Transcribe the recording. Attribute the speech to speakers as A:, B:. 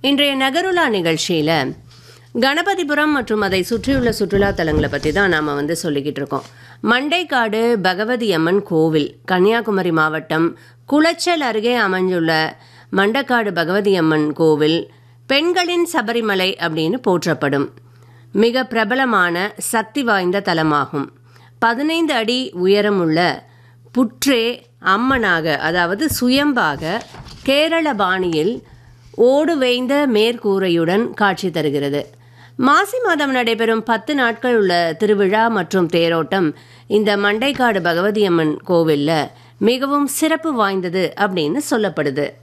A: இன்றைய நகருலா நிகழ்ச்சியில் கணபதிபுரம் மற்றும் அதை சுற்றியுள்ள சுற்றுலா தலங்களை பற்றி தான் நாம் வந்து சொல்லிக்கிட்டு இருக்கோம் மண்டைக்காடு பகவதி அம்மன் கோவில் கன்னியாகுமரி மாவட்டம் குளச்சல் அருகே அமைஞ்சுள்ள மண்டக்காடு பகவதி அம்மன் கோவில் பெண்களின் சபரிமலை அப்படின்னு போற்றப்படும் மிக பிரபலமான சக்தி வாய்ந்த தலமாகும் பதினைந்து அடி உயரமுள்ள புற்றே அம்மனாக அதாவது சுயம்பாக கேரள பாணியில் ஓடு வேய்ந்த மேற்கூரையுடன் காட்சி தருகிறது மாசி மாதம் நடைபெறும் பத்து நாட்கள் உள்ள திருவிழா மற்றும் தேரோட்டம் இந்த மண்டைக்காடு பகவதி அம்மன் கோவிலில் மிகவும் சிறப்பு வாய்ந்தது அப்படின்னு சொல்லப்படுது